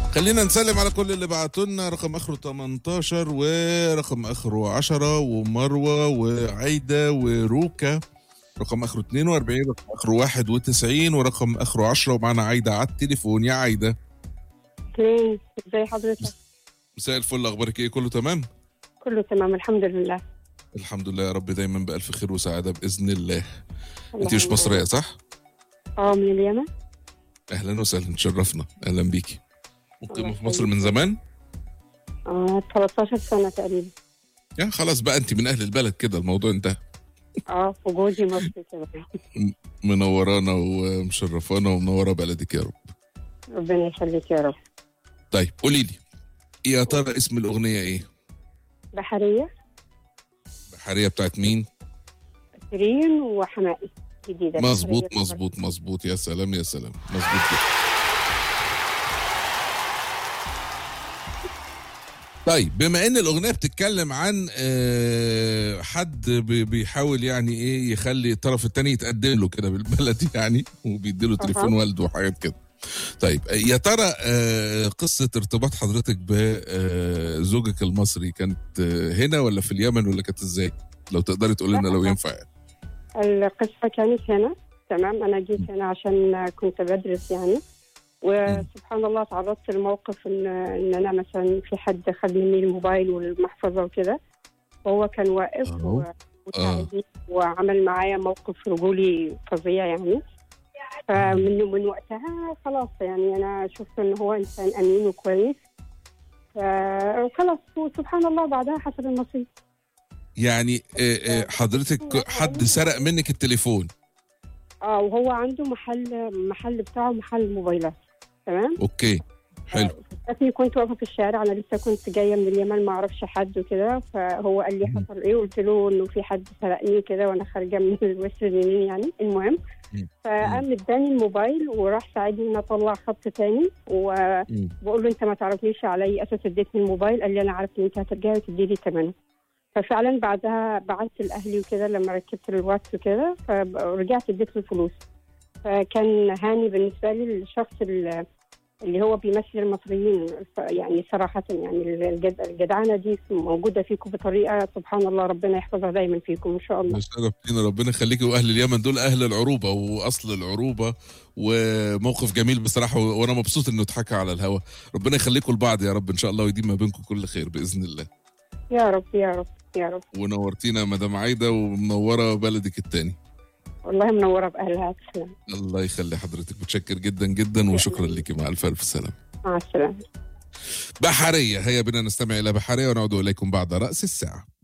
خلينا نسلم على كل اللي بعتوا لنا رقم اخره 18 ورقم اخره 10 ومروه وعايده وروكا رقم اخره 42 رقم اخره 91 ورقم اخره 10 ومعنا عايده على التليفون يا عايده تمام ازي حضرتك مساء الفل اخبارك ايه كله تمام كله تمام الحمد لله الحمد لله يا رب دايما بالف خير وسعاده باذن الله انت مش اللهم مصريه صح اه من اليمن اهلا وسهلا تشرفنا اهلا بيكي مقيمه الله في مصر يخليك. من زمان اه 13 سنة تقريبا يا خلاص بقى انت من اهل البلد كده الموضوع انتهى اه وجوزي مصري كده منورانا ومشرفانا ومنوره بلدك يا رب ربنا يخليك يا رب طيب قولي لي يا ترى اسم الاغنيه ايه بحرية بحريه بتاعت مين شيرين وحمائي جديدة مظبوط بحرية. مظبوط مظبوط يا سلام يا سلام مظبوط كده طيب بما ان الاغنيه بتتكلم عن آه، حد بي- بيحاول يعني ايه يخلي الطرف التاني يتقدم له كده بالبلدي يعني وبيديله تليفون والده وحاجات كده طيب يا ترى آه، قصه ارتباط حضرتك بزوجك المصري كانت آه، هنا ولا في اليمن ولا كانت ازاي لو تقدري تقولي لنا لو ينفع يعني. القصة كانت هنا تمام أنا جيت هنا عشان كنت بدرس يعني وسبحان الله تعرضت لموقف إن إن أنا مثلا في حد خد مني الموبايل والمحفظة وكده وهو كان واقف أهو. و- وساعدني وعمل معايا موقف رجولي فظيع يعني فمن من وقتها خلاص يعني أنا شفت إن هو إنسان أمين وكويس ف- وخلاص وسبحان الله بعدها حصل النصيب يعني آه، آه، حضرتك حد سرق منك التليفون اه وهو عنده محل محل بتاعه محل موبايلات تمام اوكي حلو لكني كنت واقفه في الشارع انا لسه كنت جايه من اليمن ما اعرفش حد وكده فهو قال لي مم. حصل ايه قلت له انه في حد سرقني كده وانا خارجه من الوست اليمين يعني المهم مم. فقام اداني الموبايل وراح ساعدني ان اطلع خط تاني وبقول مم. له انت ما تعرفنيش على اي اساس اديتني الموبايل قال لي انا عارف ان انت هترجعي وتدي لي ثمنه ففعلا بعدها بعت لاهلي وكده لما ركبت الواتس وكده فرجعت اديت له الفلوس فكان هاني بالنسبه لي الشخص ال- اللي هو بيمثل المصريين ف- يعني صراحه يعني الجد- الجدعنه دي موجوده فيكم بطريقه سبحان الله ربنا يحفظها دايما فيكم ان شاء الله شرف فينا ربنا يخليكي واهل اليمن دول اهل العروبه واصل العروبه وموقف جميل بصراحه و- وانا مبسوط انه اتحكى على الهوا ربنا يخليكم لبعض يا رب ان شاء الله ويديم ما بينكم كل خير باذن الله يا رب يا رب يا رب ونورتينا يا مدام عايده ومنوره بلدك التاني والله منوره باهلها تسلم الله يخلي حضرتك متشكر جدا جدا وشكرا لك مع الف الف سلامه مع السلامه بحريه هيا بنا نستمع الى بحريه ونعود اليكم بعد راس الساعه